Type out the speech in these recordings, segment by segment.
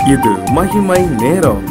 இது மகிமை நேரம்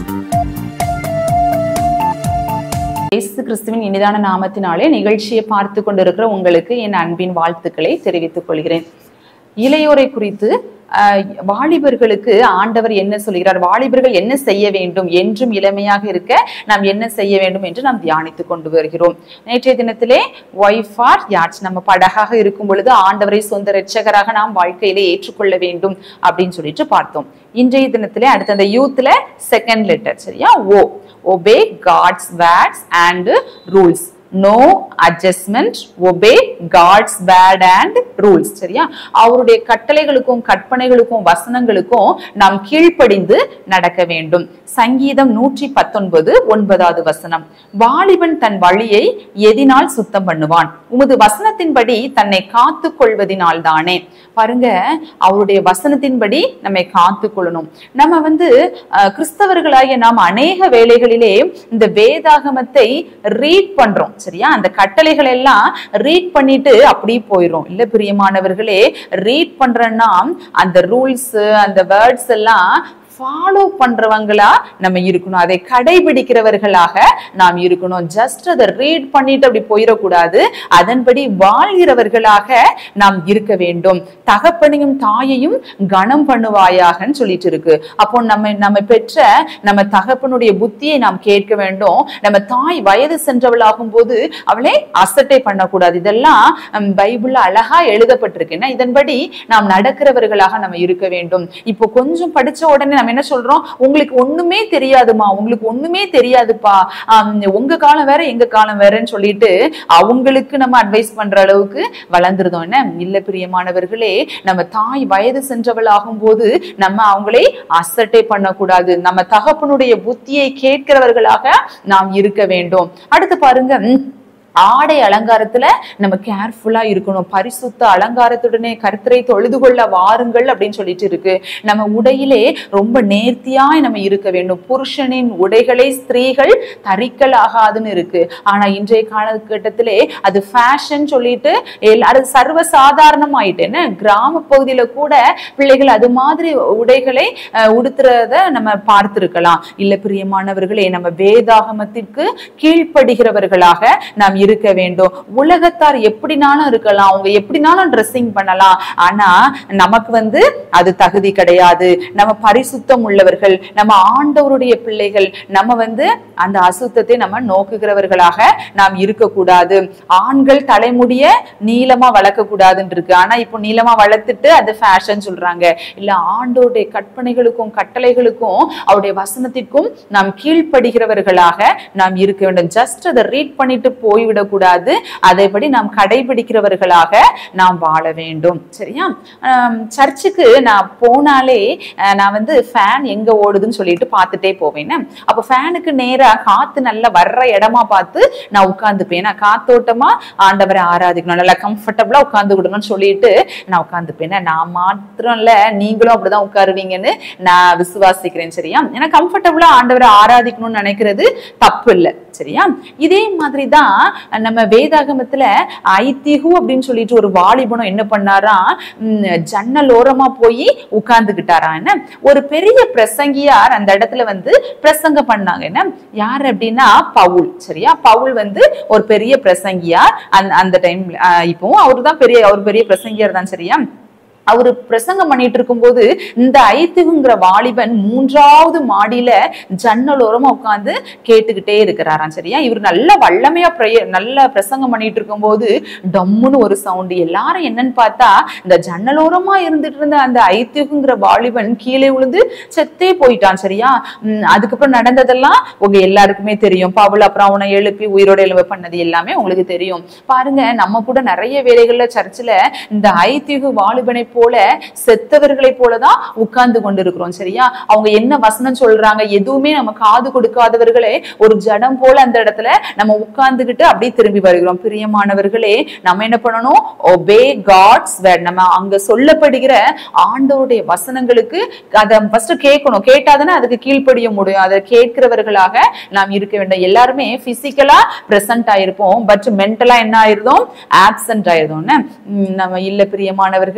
இயேசு கிறிஸ்துவின் இனிதான நாமத்தினாலே நிகழ்ச்சியை பார்த்து கொண்டிருக்கிற உங்களுக்கு என் அன்பின் வாழ்த்துக்களை தெரிவித்துக் கொள்கிறேன் இளையோரை குறித்து ஆஹ், வாலிபர்களுக்கு ஆண்டவர் என்ன சொல்கிறார் வாலிபர்கள் என்ன செய்ய வேண்டும் என்றும் இளமையாக இருக்க நாம் என்ன செய்ய வேண்டும் என்று நாம் தியானித்துக் கொண்டு வருகிறோம் நேற்றைய தினத்திலே ஒய்ஃப் ஆர் யாட்ஸ் நம்ம படகாக இருக்கும் பொழுது ஆண்டவரை சொந்த இரட்சகராக நாம் வாழ்க்கையிலே ஏற்றுக்கொள்ள வேண்டும் அப்படின்னு சொல்லிட்டு பார்த்தோம் இன்றைய தினத்திலே அடுத்த அந்த யூத்ல செகண்ட் லெட்டர் சரியா ஓ obey God's words and rules. No adjustment, obey God's word and rules. சரியா அவருடைய கட்டளைகளுக்கும் கற்பனைகளுக்கும் வசனங்களுக்கும் நாம் கீழ்ப்படிந்து நடக்க வேண்டும் சங்கீதம் நூற்றி பத்தொன்பது ஒன்பதாவது வசனம் வாலிபன் தன் வழியை எதினால் சுத்தம் பண்ணுவான் உமது வசனத்தின்படி தன்னை காத்து கொள்வதினால் தானே பாருங்க அவருடைய வசனத்தின்படி நம்மை காத்து கொள்ளணும் நம்ம வந்து அஹ், கிறிஸ்தவர்களாகிய நாம் அநேக வேளைகளிலே இந்த வேதாகமத்தை ரீட் பண்றோம் சரியா அந்த கட்டளைகள் எல்லாம் ரீட் பண்ணிட்டு அப்படியே போயிடும் இல்ல பிரியமானவர்களே ரீட் பண்றோம்னா அந்த ரூல்ஸ் அந்த வேர்ட்ஸ் எல்லாம் ஃபாலோ பண்றவங்களா நம்ம இருக்கணும் அதை கடைபிடிக்கிறவர்களாக நாம் இருக்கணும் ஜஸ்ட் அதை ரீட் பண்ணிட்டு அப்படி போயிடக்கூடாது அதன்படி வாழ்கிறவர்களாக நாம் இருக்க வேண்டும் தகப்பனையும் தாயையும் கனம் பண்ணுவாயாகன்னு சொல்லிட்டு இருக்கு அப்போ நம்ம நம்ம பெற்ற நம்ம தகப்பனுடைய புத்தியை நாம் கேட்க வேண்டும் நம்ம தாய் வயது சென்றவளாகும் போது அவளை அசட்டை பண்ணக்கூடாது இதெல்லாம் ஹம், பைபிள்ல அழகா எழுதப்பட்டிருக்கு என்ன இதன்படி நாம் நடக்கிறவர்களாக நம்ம இருக்க வேண்டும் இப்போ கொஞ்சம் படிச்ச உடனே நம்ம என்ன சொல்றோம் உங்களுக்கு ஒண்ணுமே தெரியாதுமா உங்களுக்கு ஒண்ணுமே தெரியாதுப்பா ஆம், உங்க காலம் வேற எங்க காலம் வேறன்னு சொல்லிட்டு அவங்களுக்கு நம்ம அட்வைஸ் பண்ற அளவுக்கு வளர்ந்துருதோம் என்ன இல்ல பிரியமானவர்களே நம்ம தாய் வயது சென்றவள் ஆகும்போது நம்ம அவங்களை அசட்டை பண்ணக்கூடாது நம்ம தகப்பனுடைய புத்தியை கேட்கிறவர்களாக நாம் இருக்க வேண்டும் அடுத்து பாருங்க ம், ஆடை அலங்காரத்துல நம்ம கேர்ஃபுல்லா இருக்கணும் பரிசுத்த அலங்காரத்துடனே கர்த்தரை தொழுது கொள்ள வாருங்கள் அப்படின்னு சொல்லிட்டு இருக்கு நம்ம உடையிலே ரொம்ப நேர்த்தியாய் நம்ம இருக்க வேண்டும் புருஷனின் உடைகளை ஸ்திரீகள் தரிக்கல் ஆகாதுன்னு இருக்கு ஆனா இன்றைய காலகட்டத்திலே அது ஃபேஷன் சொல்லிட்டு எல்லாரும் சர்வ சாதாரணமாயிட்டு என்ன கிராம பகுதியில கூட பிள்ளைகள் அது மாதிரி உடைகளை அஹ், உடுத்துறத நம்ம பார்த்திருக்கலாம் இல்ல பிரியமானவர்களே நம்ம வேதாகமத்திற்கு கீழ்ப்படுகிறவர்களாக நாம் இருக்க வேண்டும் உலகத்தார் எப்படினாலும் இருக்கலாம் அவங்க எப்படினாலும் ட்ரெஸ்ஸிங் பண்ணலாம் ஆனா நமக்கு வந்து அது தகுதி கிடையாது நம்ம பரிசுத்தம் உள்ளவர்கள் நம்ம ஆண்டவருடைய பிள்ளைகள் நம்ம வந்து அந்த அசுத்தத்தை நம்ம நோக்குகிறவர்களாக நாம் இருக்கக்கூடாது ஆண்கள் தலைமுடிய நீளமா வளர்க்க கூடாதுன்னு இருக்கு ஆனா இப்போ நீளமா வளர்த்துட்டு அது ஃபேஷன் சொல்றாங்க இல்ல ஆண்டோருடைய கற்பனைகளுக்கும் கட்டளைகளுக்கும் அவருடைய வசனத்திற்கும் நாம் கீழ்ப்படுகிறவர்களாக நாம் இருக்க வேண்டும் ஜஸ்ட் அதை ரீட் பண்ணிட்டு போய்விடக்கூடாது அதைப்படி நாம் கடைபிடிக்கிறவர்களாக நாம் வாழ வேண்டும் சரியா ஆம், சர்ச்சுக்கு நான் போனாலே அஹ், நான் வந்து ஃபேன் எங்க ஓடுதுன்னு சொல்லிட்டு பார்த்துட்டே போவேன் அப்போ ஃபேனுக்கு நேரா காத்து நல்லா வர்ற இடமா பார்த்து நான் உட்காந்துப்பேன் நான் காத்தோட்டமா ஆண்டவரை ஆராதிக்கணும் நல்லா கம்ஃபர்டபுளா உட்காந்துக்கிடணும்னு சொல்லிட்டு நான் உட்காந்துப்பேன் நான் மாத்திரம் இல்ல நீங்களும் அப்படிதான் உட்காருவீங்கன்னு நான் விசுவாசிக்கிறேன் சரியா ஏன்னா கம்ஃபர்டபுளா ஆண்டவரை ஆராதிக்கணும்னு நினைக்கிறது தப்பு இல்லை சரியா இதே மாதிரி தான் நம்ம வேதாகமத்துல ஐத்திகு அப்படின்னு சொல்லிட்டு ஒரு வாலிபனும் என்ன பண்ணாரா ம், ஜன்னல் ஓரமா போய் உட்கார்ந்துகிட்டாரா என்ன ஒரு பெரிய பிரசங்கியார் அந்த இடத்துல வந்து பிரசங்கம் பண்ணாங்க என்ன யார் அப்படின்னா பவுல் சரியா பவுல் வந்து ஒரு பெரிய பிரசங்கியார் அந்த அந்த டைம் இப்போ அவரு தான் பெரிய அவர் பெரிய பிரசங்கியார் தான் சரியா அவரு பிரசங்கம் பண்ணிட்டு இருக்கும்போது இந்த ஐத்துகுங்கிற வாலிபன் மூன்றாவது மாடியில ஜன்னலோரமா உட்கார்ந்து கேட்டுக்கிட்டே இருக்கிறாராம் சரியா இவர் நல்ல வல்லமையா prayer- நல்ல பிரசங்கம் பண்ணிட்டு இருக்கும்போது டம்முன்னு ஒரு சவுண்டு எல்லாரும் என்னன்னு பார்த்தா இந்த ஜன்னலோரமா இருந்துட்டு இருந்த அந்த ஐத்தியகுங்கிற வாலிபன் கீழே விழுந்து செத்தே போயிட்டான் சரியா உம் அதுக்கப்புறம் நடந்ததெல்லாம் உங்க எல்லாருக்குமே தெரியும் பவுல் அப்புறம் அவனை எழுப்பி உயிரோட எழுவ பண்ணது எல்லாமே உங்களுக்கு தெரியும் பாருங்க நம்ம கூட நிறைய வேலைகள்ல சர்ச்சில் இந்த ஐத்தியகு வாலிபனை போல செத்தவர்களை போலதான் உட்கார்ந்து கொண்டிருக்கிறோம் சரியா அவங்க என்ன வசனம் சொல்றாங்க எதுவுமே நம்ம காது கொடுக்காதவர்களே ஒரு ஜடம் போல அந்த இடத்துல நம்ம உட்கார்ந்துகிட்டு அப்படியே திரும்பி வருகிறோம் பிரியமானவர்களே நம்ம என்ன பண்ணணும் ஒபே காட்ஸ் வேர்ட் நம்ம அங்க சொல்லப்படுகிற ஆண்டவருடைய வசனங்களுக்கு அதை ஃபர்ஸ்ட் கேட்கணும் கேட்டாதானே அதுக்கு கீழ்ப்படிய முடியும் அதை கேட்கிறவர்களாக நாம் இருக்க வேண்டும் எல்லாருமே பிசிக்கலா பிரசன்ட் ஆயிருப்போம் பட் மென்டலா என்ன ஆயிருந்தோம் ஆப்சென்ட் ஆயிருந்தோம் என்ன? உம் நம்ம இல்ல பிரியமானவர்களே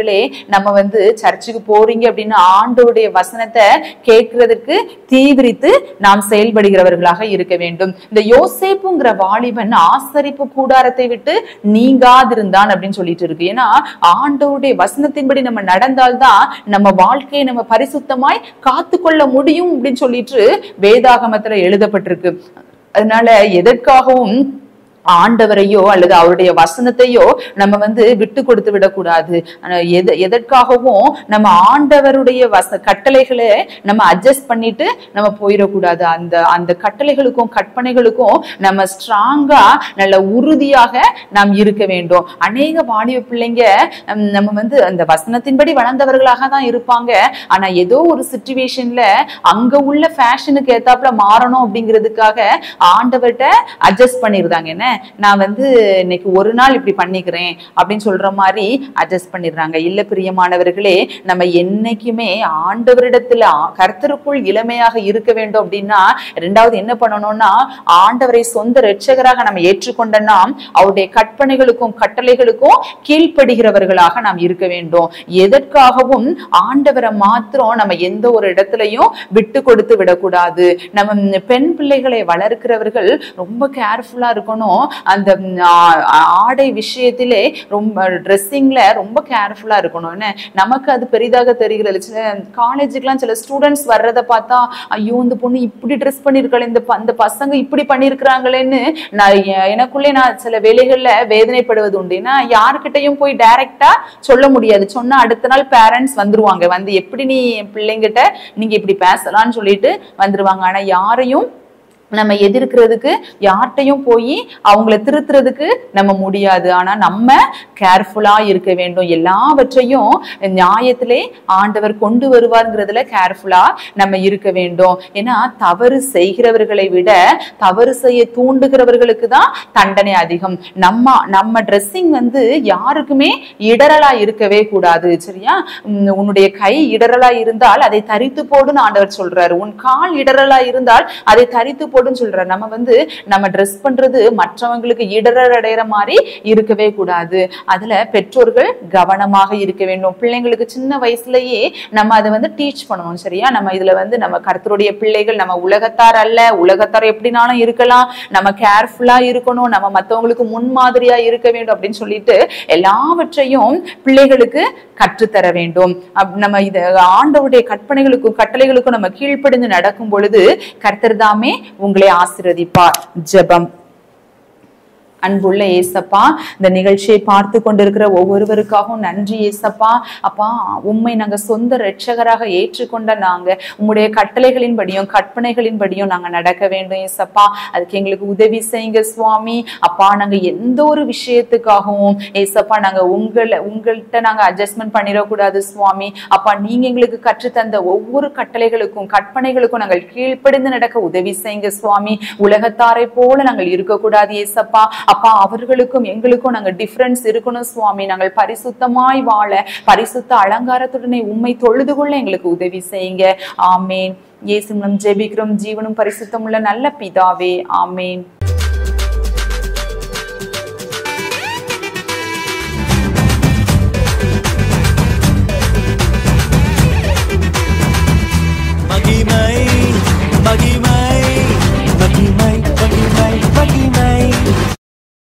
நம்ம வந்து சர்ச்சுக்கு போறீங்க அப்படின்னு ஆண்டவருடைய வசனத்தை கேட்கறதுக்கு தீவிரித்து நாம் செயல்படுகிறவர்களாக இருக்க வேண்டும் இந்த யோசேப்புங்கிற வாலிபன் ஆசரிப்பு கூடாரத்தை விட்டு நீங்காதிருந்தான் அப்படின்னு சொல்லிட்டு இருக்கு ஏன்னா ஆண்டவருடைய வசனத்தின்படி நம்ம நடந்தால்தான் நம்ம வாழ்க்கையை நம்ம பரிசுத்தமாய் காத்துக்கொள்ள முடியும் அப்படின்னு சொல்லிட்டு வேதாகமத்துல எழுதப்பட்டிருக்கு அதனால எதற்காகவும் ஆண்டவரையோ அல்லது அவருடைய வசனத்தையோ நம்ம வந்து விட்டு கொடுத்து விடக்கூடாது ஆனா எது எதற்காகவும் நம்ம ஆண்டவருடைய வச கட்டளைகளை நம்ம அட்ஜஸ்ட் பண்ணிட்டு நம்ம போயிடக்கூடாது அந்த அந்த கட்டளைகளுக்கும் கற்பனைகளுக்கும் நம்ம ஸ்ட்ராங்கா நல்ல உறுதியாக நாம் இருக்க வேண்டும் அநேக வாலிப பிள்ளைங்க ஹம், நம்ம வந்து அந்த வசனத்தின்படி வளர்ந்தவர்களாக தான் இருப்பாங்க ஆனா ஏதோ ஒரு சுச்சுவேஷன்ல அங்க உள்ள ஃபேஷனுக்கு ஏத்தாப்புல மாறணும் அப்படிங்கிறதுக்காக ஆண்டவர்கிட்ட அட்ஜஸ்ட் பண்ணிருந்தாங்க என்ன நான் வந்து இன்னைக்கு ஒரு நாள் இப்படி பண்ணிக்கிறேன் அப்படின்னு சொல்ற மாதிரி அட்ஜஸ்ட் பண்ணிடுறாங்க இல்ல பிரியமானவர்களே நம்ம என்னைக்குமே ஆண்டவரிடத்துல ஆ- கர்த்தருக்குள் இளமையாக இருக்க வேண்டும் அப்படின்னா ரெண்டாவது என்ன பண்ணணும்னா ஆண்டவரை சொந்த இரட்சகராக நம்ம ஏற்றுக்கொண்டோம்னா அவருடைய கற்பனைகளுக்கும் கட்டளைகளுக்கும் கீழ்ப்படுகிறவர்களாக நாம் இருக்க வேண்டும் எதற்காகவும் ஆண்டவரை மாத்திரம் நம்ம எந்த ஒரு இடத்துலயும் விட்டு கொடுத்து விடக்கூடாது நம்ம ம், பெண் பிள்ளைகளை வளர்க்கிறவர்கள் ரொம்ப கேர்ஃபுல்லா இருக்கணும் அந்த ம், ஆ- ஆடை விஷயத்திலே ரொம்ப ட்ரெஸ்ஸிங்ல ரொம்ப கேர்ஃபுல்லா இருக்கணும் என்ன நமக்கு அது பெரிதாக தெரிகிறது சில காலேஜுக்குலாம் சில ஸ்டூடெண்ட்ஸ் வர்றத பார்த்தா ஐயோ இந்த பொண்ணு இப்படி ட்ரெஸ் பண்ணிருக்காளே இந்த ப- அந்த பசங்க இப்படி பண்ணிருக்கிறாங்களேன்னு நான் எ- எனக்குள்ளே நான் சில வேலைகள்ல வேதனைப்படுவது உண்டு ஏன்னா யாருக்கிட்டையும் போய் டைரக்டா சொல்ல முடியாது சொன்னா அடுத்த நாள் பேரண்ட்ஸ் வந்துருவாங்க வந்து எப்படி நீ என் பிள்ளைங்கிட்ட நீங்க இப்படி பேசலாம்னு சொல்லிட்டு வந்துருவாங்க ஆனா யாரையும் நம்ம எதிர்க்கிறதுக்கு யார்கிட்டையும் போய் அவங்கள திருத்துறதுக்கு நம்ம முடியாது ஆனா நம்ம கேர்ஃபுல்லா இருக்க வேண்டும் எல்லாவற்றையும் நியாயத்திலே ஆண்டவர் கொண்டு வருவார்ங்கிறதுல கேர்ஃபுல்லா நம்ம இருக்க வேண்டும் ஏன்னா தவறு செய்கிறவர்களை விட தவறு செய்ய தூண்டுகிறவர்களுக்கு தான் தண்டனை அதிகம் நம்ம நம்ம ட்ரெஸ்ஸிங் வந்து யாருக்குமே இடரலா இருக்கவே கூடாது சரியா உம், உன்னுடைய கை இடரலா இருந்தால் அதை தரித்து போடுன்னு ஆண்டவர் சொல்றாரு உன் கால் இடரலா இருந்தால் அதை தரித்து போடுன்னு சொல்றாரு நம்ம வந்து நம்ம ட்ரெஸ் பண்றது மற்றவங்களுக்கு இடரல் அடைகிற மாதிரி இருக்கவே கூடாது அதுல பெற்றோர்கள் கவனமாக இருக்க வேண்டும் பிள்ளைங்களுக்கு சின்ன வயசுலயே நம்ம அதை வந்து டீச் பண்ணணும் சரியா நம்ம இதுல வந்து நம்ம கர்த்தருடைய பிள்ளைகள் நம்ம உலகத்தார் அல்ல உலகத்தார் எப்படினாலும் இருக்கலாம் நம்ம கேர்ஃபுல்லா இருக்கணும் நம்ம மத்தவங்களுக்கு முன்மாதிரியா இருக்க வேண்டும் அப்படின்னு சொல்லிட்டு எல்லாவற்றையும் பிள்ளைகளுக்கு கற்றுத்தர வேண்டும் அப்- நம்ம இது ஆண்டவருடைய கற்பனைகளுக்கும் கட்டளைகளுக்கும் நம்ம கீழ்ப்படிந்து நடக்கும் பொழுது கர்த்தர் தாமே உங்களை ஆசீர்வதிப்பார் ஜெபம் அன்புள்ள ஏசப்பா இந்த நிகழ்ச்சியை பார்த்து கொண்டிருக்கிற ஒவ்வொருவருக்காகவும் நன்றி ஏசப்பா அப்பா உம்மை நாங்க சொந்த ரட்சகராக ஏற்றுக்கொண்ட நாங்க உம்முடைய கட்டளைகளின்படியும் கற்பனைகளின்படியும் நாங்க நடக்க வேண்டும் ஏசப்பா அதுக்கு எங்களுக்கு உதவி செய்யுங்க சுவாமி அப்பா நாங்க எந்த ஒரு விஷயத்துக்காகவும் ஏசப்பா நாங்க உங்களை உங்கள்கிட்ட நாங்க அட்ஜஸ்ட்மெண்ட் பண்ணிடக்கூடாது சுவாமி அப்பா நீங்க எங்களுக்கு கற்றுத்தந்த ஒவ்வொரு கட்டளைகளுக்கும் கற்பனைகளுக்கும் நாங்கள் கீழ்ப்படிந்து நடக்க உதவி செய்யுங்க சுவாமி உலகத்தாரை போல நாங்கள் இருக்கக்கூடாது ஏசப்பா அப்பா அவர்களுக்கும் எங்களுக்கும் நாங்க டிஃபரன்ஸ் இருக்கணும் சுவாமி நாங்கள் பரிசுத்தமாய் வாழ பரிசுத்த அலங்காரத்துடனே உண்மை தொழுது கொள்ள எங்களுக்கு உதவி செய்யுங்க ஆமேன் இயேசு மூலம் ஜெபிக்கிறோம் ஜீவனும் பரிசுத்தமுள்ள நல்ல பிதாவே ஆமேன்